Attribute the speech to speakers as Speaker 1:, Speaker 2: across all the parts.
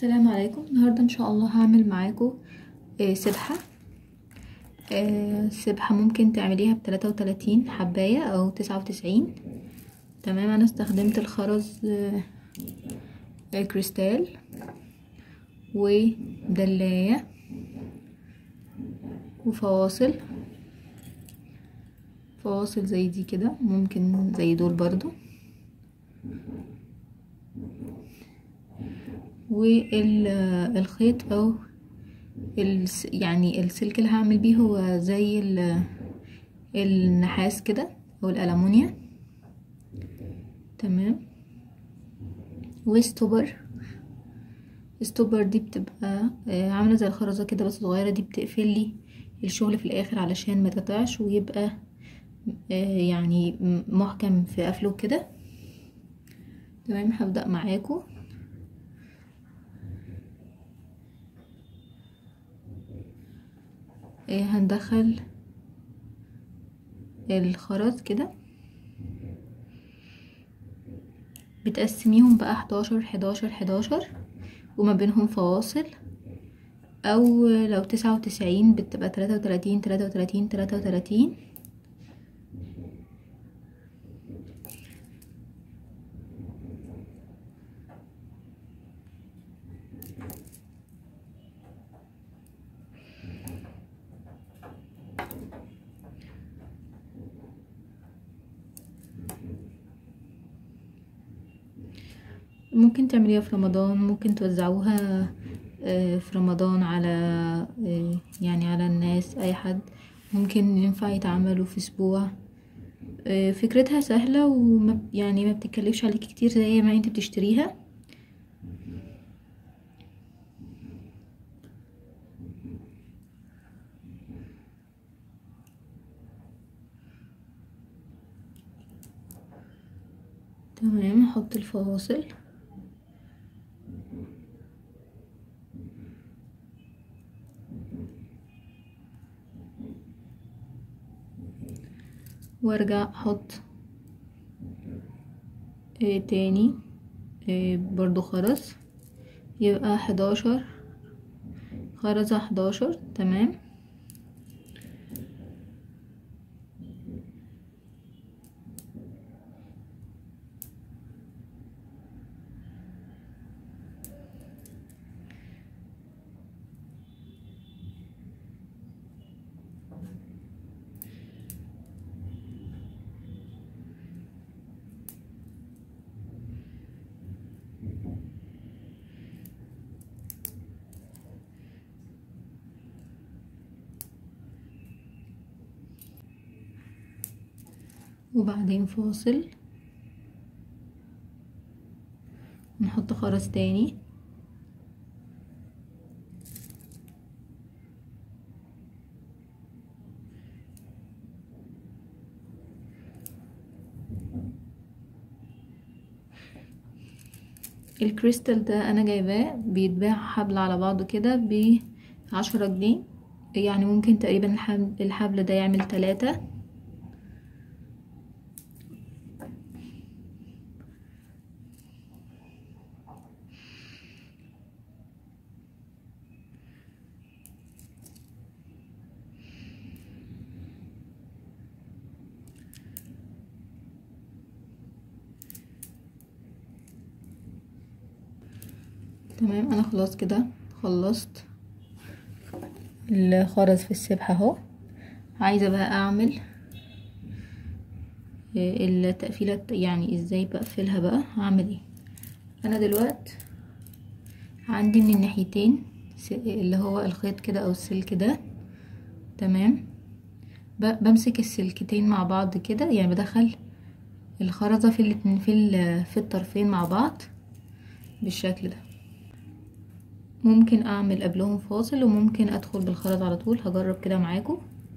Speaker 1: السلام عليكم النهاردة ان شاء الله هعمل معاكم آه، سبحة آه، سبحة ممكن تعمليها بتلاتة وتلاتين حباية او تسعة وتسعين تمام انا استخدمت الخرز آه، الكريستال ودلاية وفواصل فواصل زي دي كده ممكن زي دول برضو والخيط او الس يعني السلك اللي هعمل بيه هو زي ال- النحاس كده او الالومنيا تمام وستوبر ستوبر دي بتبقى آه، عامله زي الخرزه كده بس صغيره دي بتقفل لي الشغل في الاخر علشان ما يتقطعش ويبقى آه، يعني م- محكم في قفله كده تمام هبدأ معاكم آه، هندخل الخرز كده بتقسميهم بقى حداشر حداشر حداشر وما بينهم فواصل او لو تسعة وتسعين بتبقى تلاتة وتلاتين تلاتة وتلاتين تلاتة وتلاتين ممكن تعمليها في رمضان ممكن توزعوها آه، في رمضان على آه، يعني على الناس اي حد ممكن ينفع يتعملوا في اسبوع آه، فكرتها سهلة وما يعني ما بتكلفش عليكي كتير زي ما انت بتشتريها تمام احط الفواصل وارجع احط آه تاني آه برضو خرز يبقى حداشر خرزة حداشر تمام وبعدين فاصل نحط خرز تاني الكريستال ده انا جايباه بيتباع حبل على بعضه كده بعشرة جنيه يعني ممكن تقريبا الحبل, الحبل ده يعمل تلاتة تمام انا خلاص كده خلصت الخرز في السبحة اهو عايزة بقى اعمل التقفيلة يعني ازاي بقفلها بقى هعمل ايه انا دلوقت عندي من الناحيتين اللي هو الخيط كده او السلك ده تمام بمسك السلكتين مع بعض كده يعني بدخل الخرزة في الاتنين في, في الطرفين مع بعض بالشكل ده ممكن اعمل قبلهم فاصل وممكن ادخل بالخرز على طول هجرب كده معاكم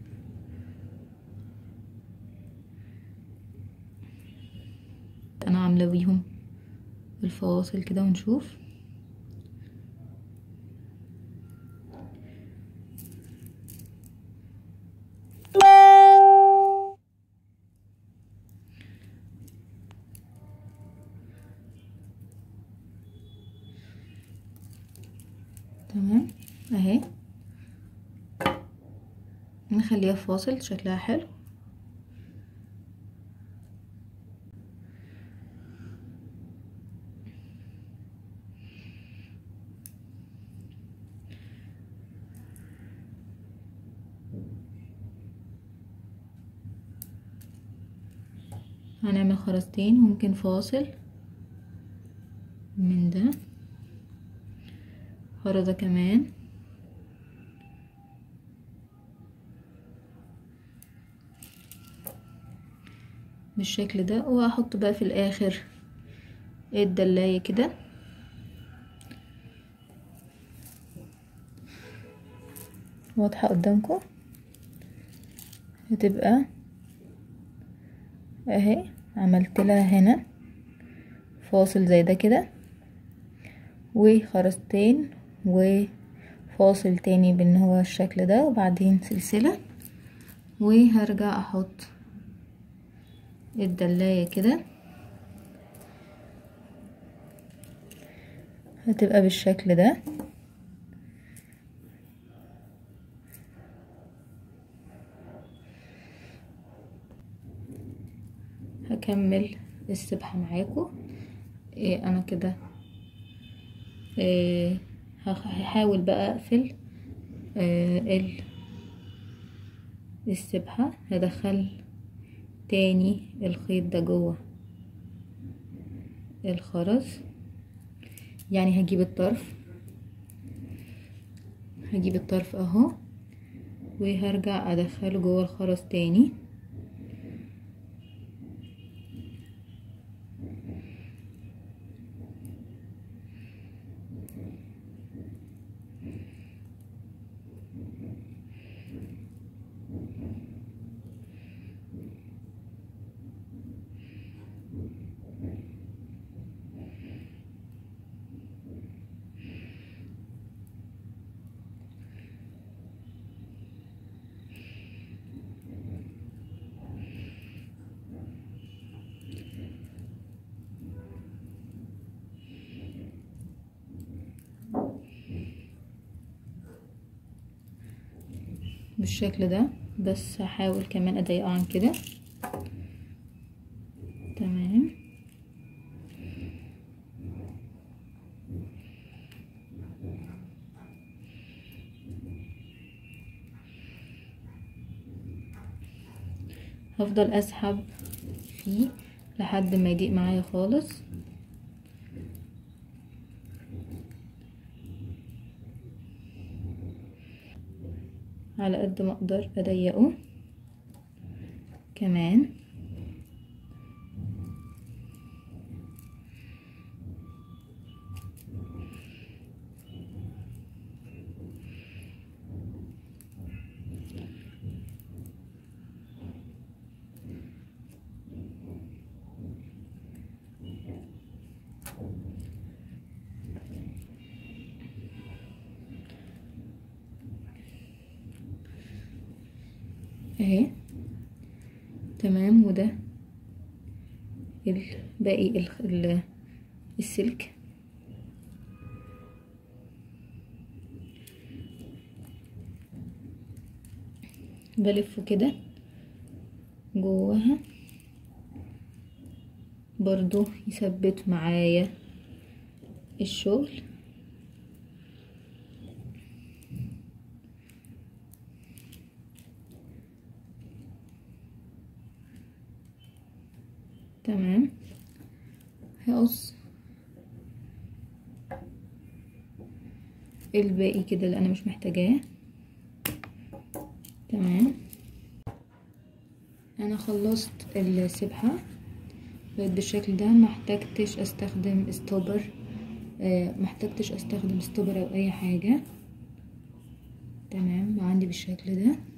Speaker 1: انا عامله بيهم الفواصل كده ونشوف تمام اهي نخليها فاصل شكلها حلو هنعمل خرزتين ممكن فاصل من ده خرزة كمان بالشكل ده وهحط بقى في الاخر الدلاية كده واضحة قدامكم هتبقى اهي عملت لها هنا فاصل زي ده كده وخرزتين وفاصل تاني بان هو الشكل ده وبعدين سلسلة وهرجع احط الدلاية كده هتبقى بالشكل ده هكمل السبحة معاكم إيه انا كده إيه هحاول بقى اقفل إيه السبحة هدخل تاني الخيط ده جوه الخرز يعني هجيب الطرف هجيب الطرف اهو وهرجع ادخله جوه الخرز تاني بالشكل ده بس هحاول كمان اضيقه عن كده تمام هفضل اسحب فيه لحد ما يضيق معايا خالص على قد ما اقدر اضيقه كمان اهي تمام وده باقي السلك بلفه كده جواها برضو يثبت معايا الشغل تمام هقص الباقي كده اللي انا مش محتاجاه تمام انا خلصت السبحة بقت بالشكل ده محتاجتش استخدم ستوبر آه محتاجتش استخدم ستوبر او اي حاجة تمام عندي بالشكل ده